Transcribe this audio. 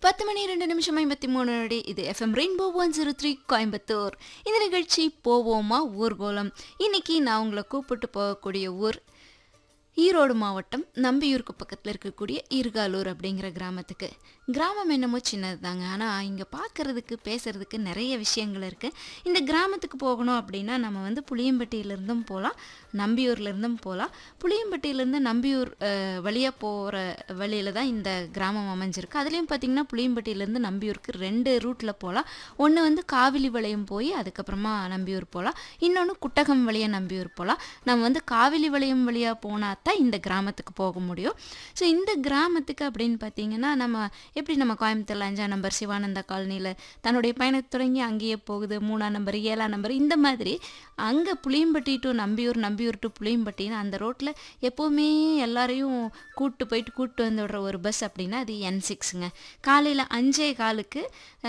பத்து மணி ரெண்டு நிமிஷம் ஐம்பத்தி மூணு நொடி இது FM rainbow one zero three Coimbatore இந்த நிகழ்ச்சி போவோமா ஊர்கோலம் இன்னைக்கு நான் உங்களை கூப்பிட்டு போகக்கூடிய ஊர் ஈரோடு மாவட்டம் நம்பியூருக்கு பக்கத்தில் இருக்கக்கூடிய ஈர்காலூர் அப்படிங்கிற கிராமத்துக்கு கிராமம் என்னமோ சின்னது தாங்க ஆனால் இங்கே பார்க்கறதுக்கு பேசுகிறதுக்கு நிறைய விஷயங்கள் இருக்குது இந்த கிராமத்துக்கு போகணும் அப்படின்னா நம்ம வந்து புளியம்பட்டியிலேருந்தும் போகலாம் நம்பியூர்லேருந்தும் போகலாம் புளியம்பட்டியிலேருந்து நம்பியூர் வழியாக போகிற வழியில் தான் இந்த கிராமம் அமைஞ்சிருக்கு அதுலேயும் பார்த்திங்கன்னா புளியம்பட்டியிலேருந்து நம்பியூருக்கு ரெண்டு ரூட்டில் போகலாம் ஒன்று வந்து காவிலி வளையம் போய் அதுக்கப்புறமா நம்பியூர் போகலாம் இன்னொன்று குட்டகம் வழியாக நம்பியூர் போகலாம் நம்ம வந்து காவிலி வளையம் வழியாக போனால் தான் இந்த கிராமத்துக்கு போக முடியும் ஸோ இந்த கிராமத்துக்கு அப்படின்னு பார்த்தீங்கன்னா நம்ம எப்படி நம்ம கோயம்புத்தூர்ல அஞ்சாம் நம்பர் சிவானந்தா காலனியில் தன்னுடைய பயணத்தை தொடங்கி அங்கேயே போகுது மூணாம் நம்பர் ஏழாம் நம்பர் இந்த மாதிரி அங்கே புளியம்பட்டி டு நம்பியூர் நம்பியூர் டு புளியம்பட்டின்னு அந்த ரோட்டில் எப்போவுமே எல்லாரையும் கூட்டு போயிட்டு கூட்டு வந்து விடுற ஒரு பஸ் அப்படின்னா அது என் சிக்ஸுங்க காலையில் அஞ்சே காலுக்கு